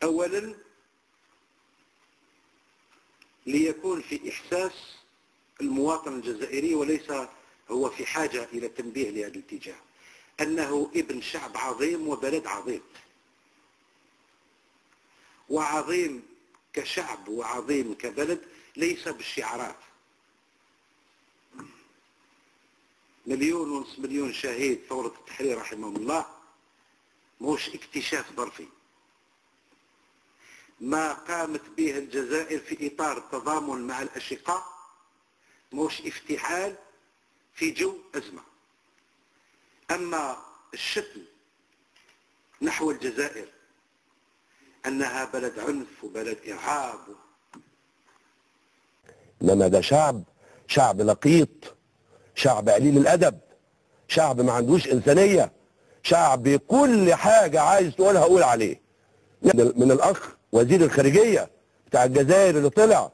أولا ليكون في إحساس المواطن الجزائري وليس هو في حاجة إلى التنبيه لهذا الاتجاه أنه ابن شعب عظيم وبلد عظيم وعظيم كشعب وعظيم كبلد ليس بالشعارات مليون ونص مليون شهيد ثورة التحرير رحمهم الله موش اكتشاف ظرفي ما قامت به الجزائر في إطار التضامن مع الأشقاء موش افتعال في جو أزمة أما الشتم نحو الجزائر أنها بلد عنف وبلد إرهاب انما ده شعب شعب لقيط شعب قليل الادب شعب ما عندوش انسانيه شعب كل حاجه عايز تقولها قول عليه من من الاخ وزير الخارجيه بتاع الجزائر اللي طلع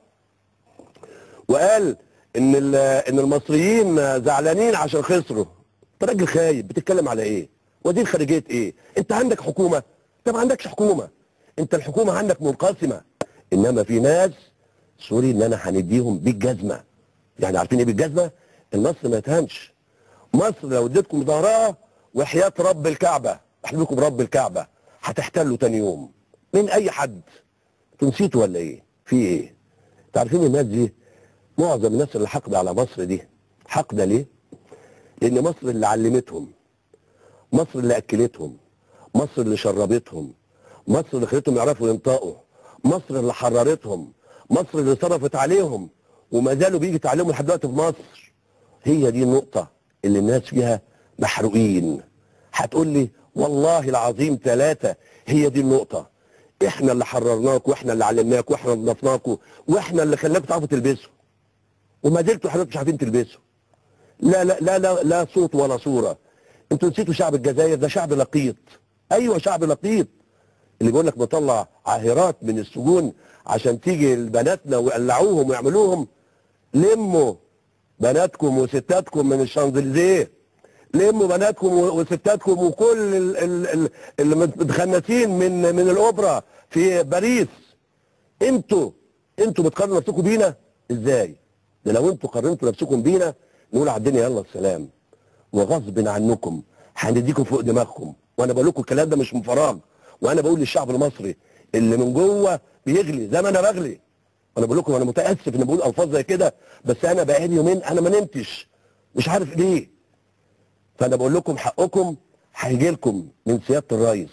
وقال ان ال- ان المصريين زعلانين عشان خسروا انت راجل خايب بتتكلم على ايه وزير خارجيه ايه انت عندك حكومه انت ما عندكش حكومه انت الحكومه عندك منقسمه انما في ناس سوري ان انا هنديهم بالجزمه يعني عارفين ايه بالجزمه النصر ما يتهمش مصر لو اديتكم ظهرها وحياه رب الكعبه احلف لكم برب الكعبه هتحتلوا تاني يوم من اي حد انتوا نسيتوا ولا ايه في ايه انتوا عارفين الناس دي معظم الناس اللي حاقده على مصر دي حاقده ليه لان مصر اللي علمتهم مصر اللي اكلتهم مصر اللي شربتهم مصر اللي خلتهم يعرفوا ينطقوا مصر اللي حررتهم مصر اللي صرفت عليهم وما زالوا بيجي يتعلموا لحد دلوقتي في مصر هي دي النقطة اللي الناس فيها محروقين هتقول لي والله العظيم ثلاثة هي دي النقطة احنا اللي حررناكم واحنا اللي علمناكم واحنا اللي نضفناكم واحنا اللي خلاكم تعرفوا تلبسوا وما زلتوا حضرتك مش عارفين تلبسوا لا لا لا لا لا صوت ولا صورة انتوا نسيتوا شعب الجزائر ده شعب لقيط ايوه شعب لقيط اللي بيقول لك مطلع عاهرات من السجون عشان تيجي لبناتنا ويقلعوهم ويعملوهم لموا بناتكم وستاتكم من الشانزليزيه لموا بناتكم و- وستاتكم وكل ال- ال- ال- اللي متخنسين من من الاوبرا في باريس انتوا انتوا بتقارنوا نفسكم بينا ازاي؟ ده لو انتوا قارنتوا نفسكم بينا نقول على الدنيا يلا السلام وغصب عنكم هنديكم فوق دماغكم وانا بقول لكم الكلام ده مش من فراغ وانا بقول للشعب المصري اللي من جوه بيغلي زي ما انا بغلي انا بقول لكم انا متاسف ان بقول الفاظ زي كده بس انا بقالي يومين انا ما نمتش مش عارف ليه فانا بقول لكم حقكم هيجي لكم من سياده الرئيس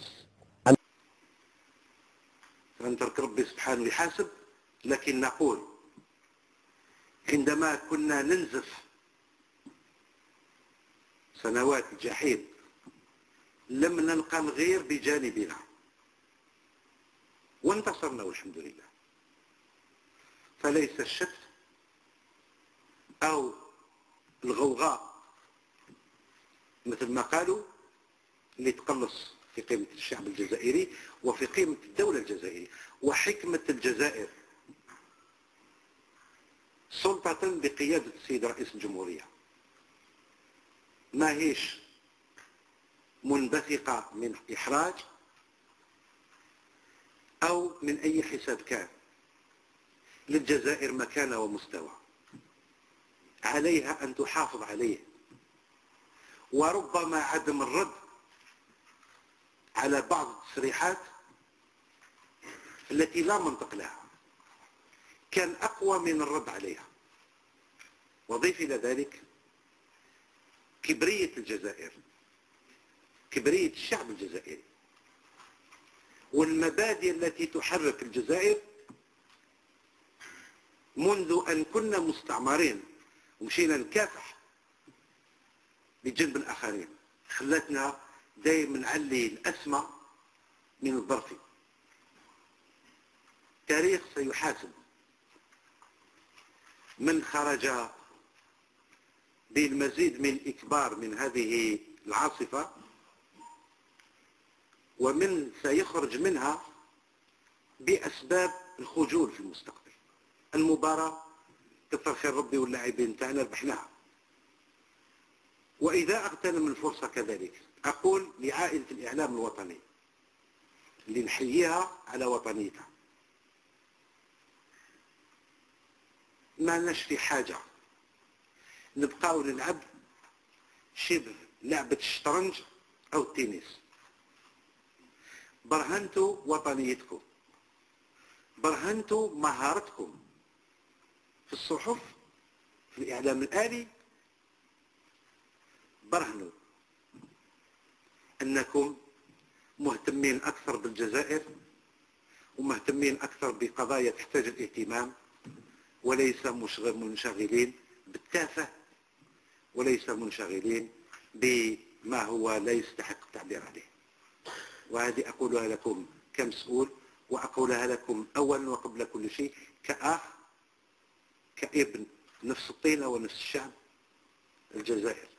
فنترك ربي سبحانه يحاسب لكن نقول عندما كنا ننزف سنوات الجحيم لم نلقى الغير بجانبنا وانتصرنا والحمد لله فليس الشك أو الغوغاء مثل ما قالوا اللي تقلص في قيمة الشعب الجزائري وفي قيمة الدولة الجزائرية وحكمة الجزائر سلطة بقيادة السيد رئيس الجمهورية ما هيش منبثقة من إحراج أو من أي حساب كان للجزائر مكانة ومستوى عليها أن تحافظ عليه وربما عدم الرد على بعض التصريحات التي لا منطق لها كان أقوى من الرد عليها وضيف إلى ذلك كبرية الجزائر كبرية الشعب الجزائري والمبادئ التي تحرك الجزائر منذ أن كنا مستعمرين ومشينا نكافح بجنب الآخرين خلتنا دائما نعلي الأسمى من الظرف تاريخ سيحاسب من خرج بالمزيد من الإكبار من هذه العاصفة ومن سيخرج منها بأسباب الخجول في المستقبل المباراة كثر خير ربي واللاعبين تاعنا ربحناها وإذا اغتنم الفرصة كذلك أقول لعائلة الإعلام الوطني اللي نحييها على وطنيتها ما لناش في حاجة نبقاو نلعب شبه لعبة الشطرنج أو التنس برهنتوا وطنيتكم برهنتوا مهارتكم في الصحف في الإعلام الآلي برهنوا أنكم مهتمين أكثر بالجزائر ومهتمين أكثر بقضايا تحتاج الاهتمام وليس مشغل منشغلين بالتافه وليس منشغلين بما هو لا يستحق التعبير عليه وهذه أقولها لكم كمسؤول وأقولها لكم أولا وقبل كل شيء كأخ كابن نفس الطينة ونفس الشعب الجزائر